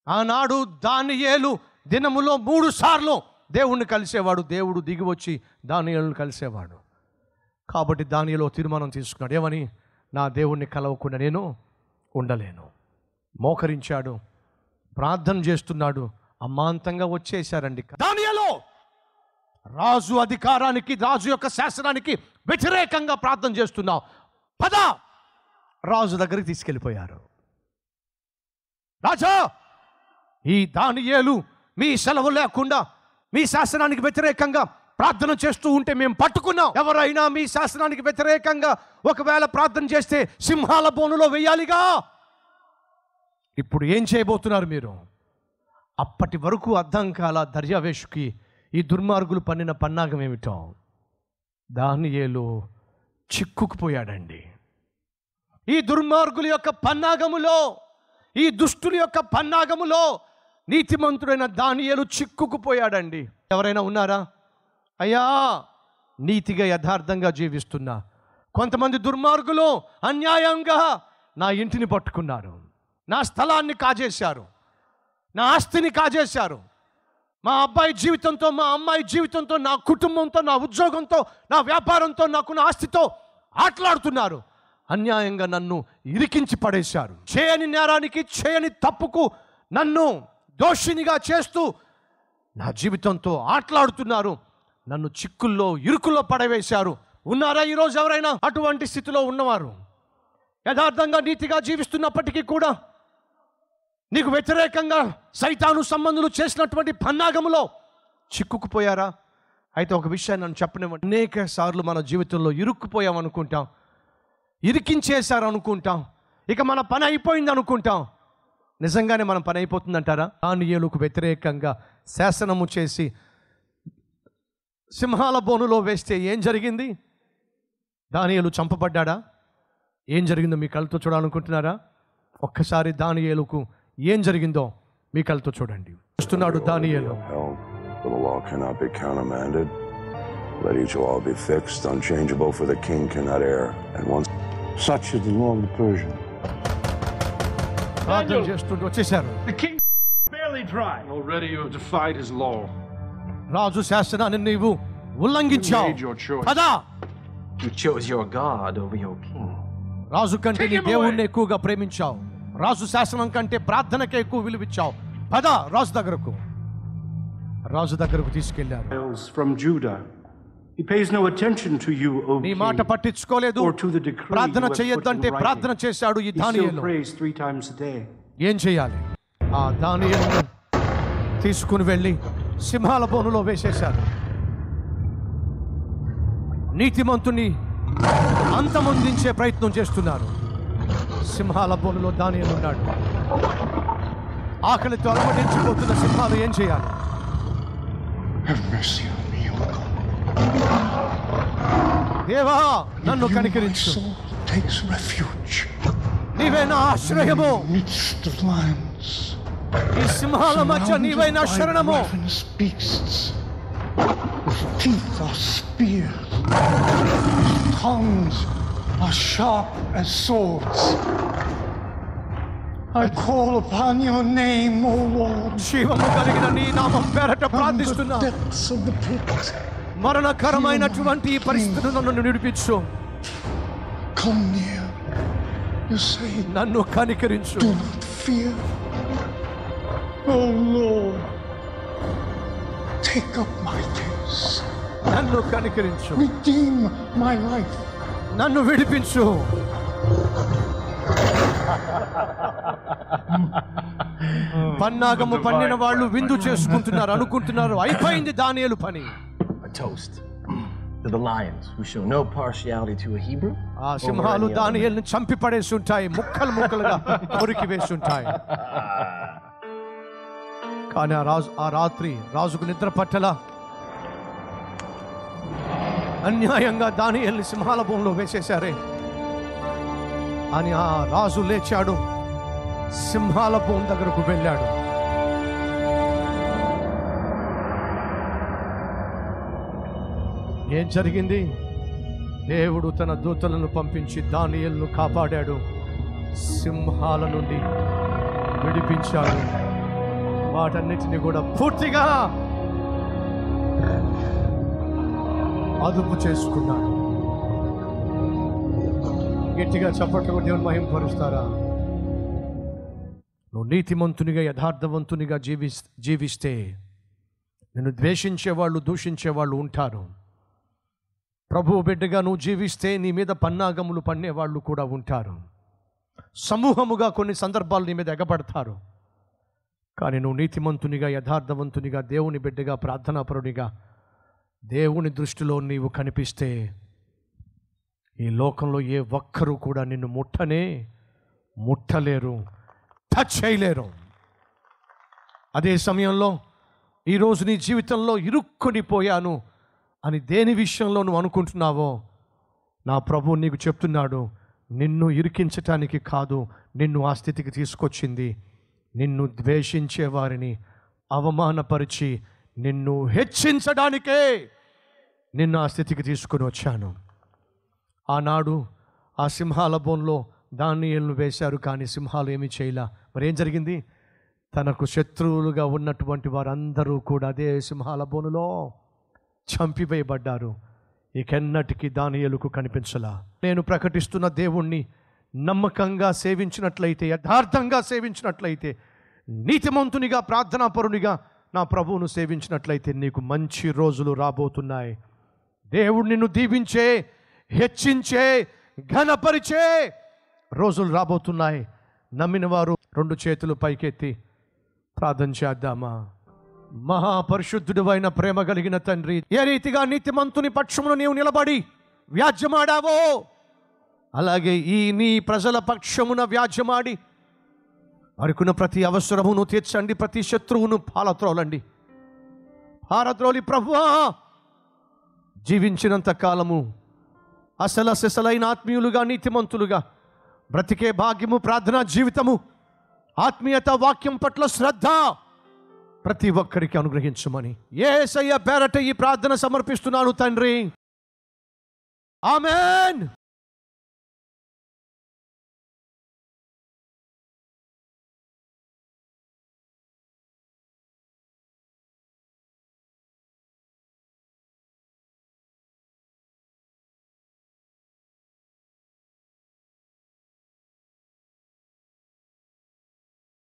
ఆనాడు దానియేలు దినములో మూడు సార్లు దేవుణ్ణి కలిసేవాడు దేవుడు దిగి వచ్చి దానియేలును కలిసేవాడు కాబట్టి దానిలో తీర్మానం తీసుకున్నాడు ఏమని నా దేవుణ్ణి కలవకుండా నేను ఉండలేను మోకరించాడు ప్రార్థన చేస్తున్నాడు అమాంతంగా వచ్చేశారండి దానియలో రాజు అధికారానికి రాజు యొక్క శాసనానికి వ్యతిరేకంగా ప్రార్థన చేస్తున్నావు పద రాజు దగ్గరికి తీసుకెళ్ళిపోయారు రాజా ఈ దానియేలు మీ సెలవు లేకుండా మీ శాసనానికి వ్యతిరేకంగా ప్రార్థన చేస్తూ ఉంటే మేము పట్టుకున్నాం ఎవరైనా మీ శాసనానికి వ్యతిరేకంగా ఒకవేళ ప్రార్థన చేస్తే సింహాల బోనులో వెయ్యాలిగా ఇప్పుడు ఏం చేయబోతున్నారు మీరు అప్పటి వరకు అర్థం కాల దర్యావేషుకి ఈ దుర్మార్గులు పన్నిన పన్నాగం ఏమిటో దానియేలు చిక్కుకుపోయాడండి ఈ దుర్మార్గుల యొక్క పన్నాగములో ఈ దుష్టుల యొక్క పన్నాగములో నీతిమంతుడైన దానియేలు చిక్కుకుపోయాడండి ఎవరైనా ఉన్నారా అయ్యా నీతిగా యథార్థంగా జీవిస్తున్నా కొంతమంది దుర్మార్గులు అన్యాయంగా నా ఇంటిని పట్టుకున్నారు నా స్థలాన్ని కాజేశారు నా ఆస్తిని కాజేశారు మా అబ్బాయి జీవితంతో మా అమ్మాయి జీవితంతో నా కుటుంబంతో నా ఉద్యోగంతో నా వ్యాపారంతో నాకున్న ఆస్తితో ఆటలాడుతున్నారు అన్యాయంగా నన్ను ఇరికించి పడేశారు చేయని నేరానికి చేయని తప్పుకు నన్ను దోషినిగా చేస్తూ నా జీవితంతో ఆటలాడుతున్నారు నన్ను చిక్కుల్లో ఇరుకుల్లో పడవేశారు ఉన్నారా ఈరోజు ఎవరైనా అటువంటి స్థితిలో ఉన్నవారు యథార్థంగా నీతిగా జీవిస్తున్నప్పటికీ కూడా నీకు వ్యతిరేకంగా సైతాను సంబంధులు చేసినటువంటి పన్నాగములో చిక్కుకుపోయారా అయితే ఒక విషయాన్ని నన్ను చెప్పనివ్వండి అనేక సార్లు మన జీవితంలో ఇరుక్కుపోయాం అనుకుంటాం ఇరికించేశారు అనుకుంటాం ఇక మన పని అయిపోయింది అనుకుంటాం నిజంగానే మన పని అయిపోతుందంటారా దానియేలుకు వ్యతిరేకంగా శాసనము చేసి సింహాల బోనులో వేస్తే ఏం జరిగింది దానియేలు చంపబడ్డాడా ఏం జరిగిందో మీ కళ్ళతో చూడాలనుకుంటున్నారా ఒక్కసారి దానియేలుకు ఏం జరిగిందో మీ కళ్ళతో చూడండి చూస్తున్నాడు దానియేలు upheld, for the law cannot be countermanded. Let each law be fixed, unchangeable, for the king cannot err. And once Such is the law of the Persian. ప్రార్థన చేస్తుంటూ వచ్చేసారు The king barely tried. Already you have defied his law. రాజు శాసనాన్ని నీవు ఉల్లంఘించావు You made your choice. పదా You chose your God over your king. రాజు కంటే Take నీ him దేవుణ్ణి away. ఎక్కువగా ప్రేమించావు రాజు శాసనం కంటే ప్రార్థనకే ఎక్కువ విలువిచ్చావు పద రాజు దగ్గరకు రాజు దగ్గరకు తీసుకెళ్లారు Miles From Judah. He pays no attention to you, O నీ king, మాట పట్టించుకోలేదు or to the decree ప్రార్థన you have put in చేయొద్దంటే writing. ప్రార్థన చేశాడు ఈ He still దానియేలు prays three times a day. ఏం చేయాలి ఆ దానియేలును తీసుకుని వెళ్ళి సింహాల బోనులో వేసేశారు నీతిమంతుని అంతమొందించే ప్రయత్నం చేస్తున్నారు సింహాల బోనులో దానియేలు ఉన్నాడు ఆకలితో అలమటించిపోతున్న సింహాలు ఏం చేయాలి Have mercy on me, O God. దేవా నన్ను You, my కనికరించు soul takes refuge నీవే నా ఆశ్రయము midst of lions. ఈ సింహాల మధ్య నీవే నా Surrounded by శరణము ravenous beasts. Whose teeth are spears. Whose tongues are sharp as swords. I call upon your name, O Lord. జీవము కలిగిన నీ నామం పేరట From ప్రార్థిస్తున్నా the depths of the pit, మరణకరమైనటువంటి ఈ పరిస్థితులు నన్ను విడిపించు come near. You say, నన్ను కనికరించు do not fear. O Lord, take up my case. నన్ను కనికరించు Redeem my life. నన్ను విడిపించు పన్నాగము పన్నిన వాళ్ళు విందు చేసుకుంటున్నారు అనుకుంటున్నారు అయిపోయింది దానియేలు పని A toast to the lions who show no partiality to a Hebrew. ఆ over సింహాలు any other దానియేలుని చంపి పడేసి ఉంటాయి ముక్కలు ముక్కలుగా కొరికి వేసి ఉంటాయి కానీ ఆ రాజు ఆ రాత్రి రాజుకు నిద్ర పట్టలా అన్యాయంగా దానియేలుని సింహాల భూమిలో వేసేశారే అని ఆ రాజు లేచాడు సింహాల భూమి దగ్గరకు వెళ్ళాడు ఏం జరిగింది దేవుడు తన దూతలను పంపించి దానియల్ను కాపాడాడు సింహాల నుండి విడిపించాడు వాటన్నిటిని కూడా పూర్తిగా అదుపు చేసుకున్నాడు గట్టిగా చప్పట్లు దేవుని మహింపరుస్తారా నువ్వు నీతిమంతునిగా యథార్థవంతునిగా జీవి జీవిస్తే నిన్ను ద్వేషించే వాళ్ళు దూషించే వాళ్ళు ఉంటారు ప్రభువు బిడ్డగా నువ్వు జీవిస్తే నీ మీద పన్నాగములు పన్నే వాళ్ళు కూడా ఉంటారు సమూహముగా కొన్ని సందర్భాలు నీ మీద ఎగబడతారు కానీ నువ్వు నీతిమంతునిగా యథార్థవంతునిగా దేవుని బిడ్డగా ప్రార్థనాపరునిగా దేవుని దృష్టిలో నీవు కనిపిస్తే ఈ లోకంలో ఏ ఒక్కరూ కూడా నిన్ను ముట్టనే ముట్టలేరు టచ్ చేయలేరు అదే సమయంలో ఈరోజు నీ జీవితంలో ఇరుక్కొని పోయాను అని దేని విషయంలో నువ్వు అనుకుంటున్నావో నా ప్రభు నీకు చెప్తున్నాడు నిన్ను ఇరికించటానికి కాదు నిన్ను ఆ స్థితికి తీసుకొచ్చింది నిన్ను ద్వేషించే వారిని అవమానపరిచి నిన్ను హెచ్చించడానికే నిన్ను ఆ స్థితికి తీసుకొని వచ్చాను ఆనాడు ఆ సింహాల బోన్లో దానియలను వేశారు కానీ సింహాలు ఏమీ చేయలా మరి ఏం జరిగింది తనకు శత్రువులుగా ఉన్నటువంటి వారందరూ కూడా అదే సింహాల బోనులో చంపివేయబడ్డారు ఇకెన్నటికి దానియలకు కనిపించలా నేను ప్రకటిస్తున్న దేవుణ్ణి నమ్మకంగా సేవించినట్లయితే యథార్థంగా సేవించినట్లయితే నీతిమంతునిగా ప్రార్థనాపరునిగా నా ప్రభువును సేవించినట్లయితే నీకు మంచి రోజులు రాబోతున్నాయి దేవుడు నిన్ను దీవించే హెచ్చించే ఘనపరిచే రోజులు రాబోతున్నాయి నమ్మిన వారు రెండు చేతులు పైకెత్తి ప్రార్థన చేద్దామా మహాపరిశుద్ధుడు అయిన ప్రేమ కలిగిన తండ్రి ఏ రీతిగా నీతిమంతుని పక్షమును నీవు నిలబడి వ్యాజ్యమాడావో అలాగే ఈ నీ ప్రజల పక్షమున వ్యాజ్యమాడి వారికున్న ప్రతి అవసరమును తీర్చండి ప్రతి శత్రువును పాలత్రోలండి పారద్రోలి ప్రభువా జీవించినంత కాలము అసలు అసలైన ఆత్మీయులుగా నీతిమంతులుగా బ్రతికే భాగ్యము ప్రార్థనా జీవితము ఆత్మీయత వాక్యం పట్ల శ్రద్ధ ప్రతి ఒక్కరికి అనుగ్రహించమని ఏసయ్య పేరట ఈ ప్రార్థన సమర్పిస్తున్నాను తండ్రి ఆమెన్